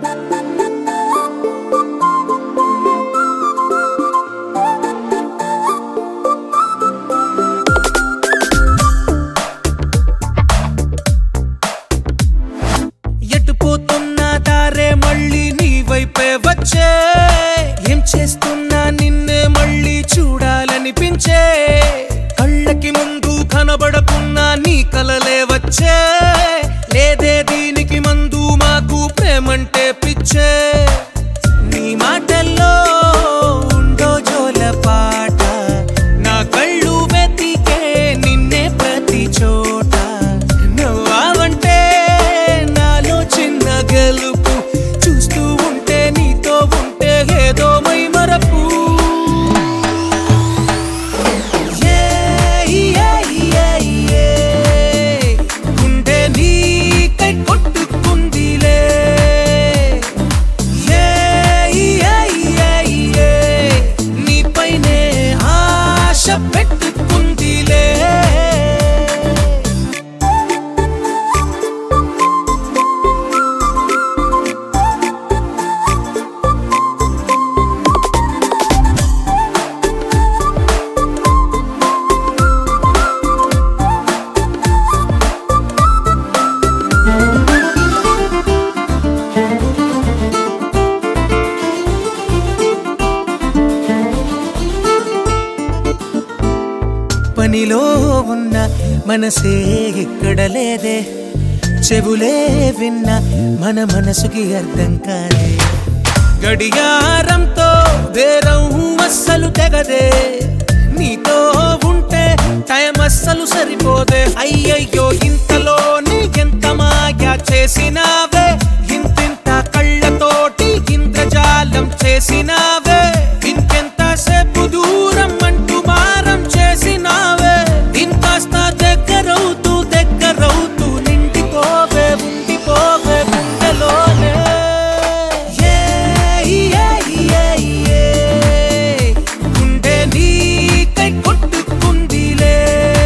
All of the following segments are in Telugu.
ఎటు పోతున్నా దారే మళ్ళీ నీ వైపే వచ్చే ఏం చేస్తున్నా నిన్నే మళ్ళీ చూడాలనిపించే కళ్ళకి ముందు కనబడకున్నా నీ కలలే వచ్చే లేదే దీనికి మందు మాకు ప్రేమంటే పిచ్చే నీ మాటల్లో ఉండో జోల పాట నా కళ్ళు వెతికే నిన్నే ప్రతి చోట నవ్వావంటే నాలో చిన్న గెలుపు చూస్తూ ఉంటే నీతో ఉంటే ఏదో మై మరపు ఏ, ఏ, ఏ, ఏ, గుండె నీకై కొట్టుకుందిలే ఏ, ఏ, ఏ, ఏ, నీపైనే ఆశ పెట్టుకుందిలే పనిలో ఉన్న మనసే ఇక్కడ లేదే చెవులే విన్న మన మనసుకి అర్థం కాదే గడియారంతో బేరం అస్సలు తెగదే నీతో ఉంటే టైం అస్సలు సరిపోదే అయ్యయ్యో ఇంతలోనే ఎంత మాయా చేసినావే ఇంతింత కళ్ళతోటి ఇంద్రజాలం చేసినావే ఇంకెంత సేపు దూరం అంటూ మారం చేసినావే ఇంకాస్త దగ్గరవుతూ దగ్గరవుతూ నిండిపోవే ఉండిపోవే గుండెలోనే ఏ, ఏ, ఏ, ఏ, గుండె నీకై కొట్టుకుందిలే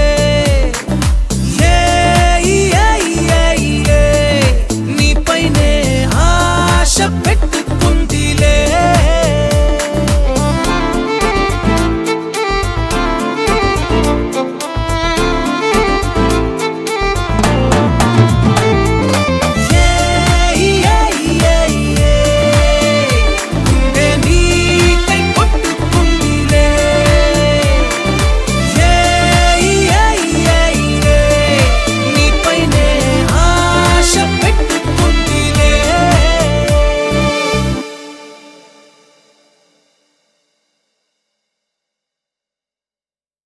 ఏ, ఏ, ఏ, ఏ, నీపైనే ఆశ పెట్టు